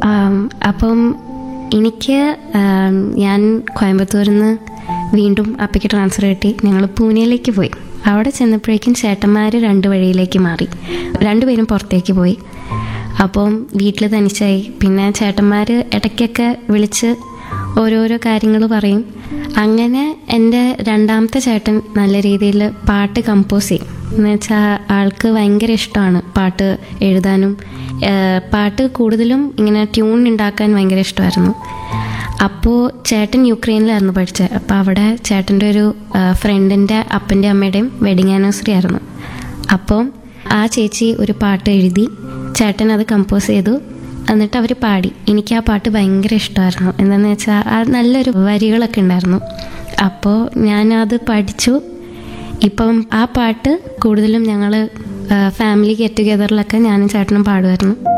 ആം, അപ്പം എനിക്ക് ആം, ഞാൻ കോയമ്പത്തൂരിൽ നിന്ന് വീണ്ടും അപ്പയ്ക്ക് ട്രാൻസ്ഫർ കിട്ടി ഞങ്ങൾ പൂനെയിലേക്ക് പോയി അവിടെ ചെന്നപ്പോഴേക്കും ചേട്ടന്മാർ രണ്ട് വഴിയിലേക്ക് മാറി രണ്ടുപേരും പുറത്തേക്ക് പോയി അപ്പം വീട്ടിൽ തനിച്ചായി പിന്നെ ചേട്ടന്മാർ ഇടയ്ക്കൊക്കെ വിളിച്ച് ഓരോരോ കാര്യങ്ങൾ പറയും അങ്ങനെ എൻ്റെ രണ്ടാമത്തെ ചേട്ടൻ നല്ല രീതിയിൽ പാട്ട് കമ്പോസ് ചെയ്യും എന്ന് വെച്ചാൽ ആൾക്ക് ഭയങ്കര ഇഷ്ടമാണ് പാട്ട് എഴുതാനും ഏഹ് പാട്ട് കൂടുതലും ഇങ്ങനെ ട്യൂൺ ഉണ്ടാക്കാൻ ഭയങ്കര ഇഷ്ടമായിരുന്നു അപ്പോൾ ചേട്ടൻ യുക്രൈനിലായിരുന്നു പഠിച്ചത് അപ്പോൾ അവിടെ ചേട്ടൻ്റെ ഒരു ഫ്രണ്ടിൻ്റെ അപ്പൻ്റെ അമ്മയുടെയും വെഡിങ് ആനിവേഴ്സറി ആയിരുന്നു അപ്പോൾ ആ ചേച്ചി ഒരു പാട്ട് എഴുതി ചേട്ടൻ അത് കമ്പോസ് ചെയ്തു എന്നിട്ട് അവർ പാടി എനിക്ക് ആ പാട്ട് ഭയങ്കര ഇഷ്ടമായിരുന്നു എന്താണെന്ന് വെച്ചാൽ ആ നല്ലൊരു വരികളൊക്കെ ഉണ്ടായിരുന്നു അപ്പോൾ ഞാനത് പഠിച്ചു ഇപ്പം ആ പാട്ട് കൂടുതലും ഞങ്ങൾ ഫാമിലി ഗെറ്റ് ടുഗെദറിലൊക്കെ ഞാനും ചേട്ടനും പാടുമായിരുന്നു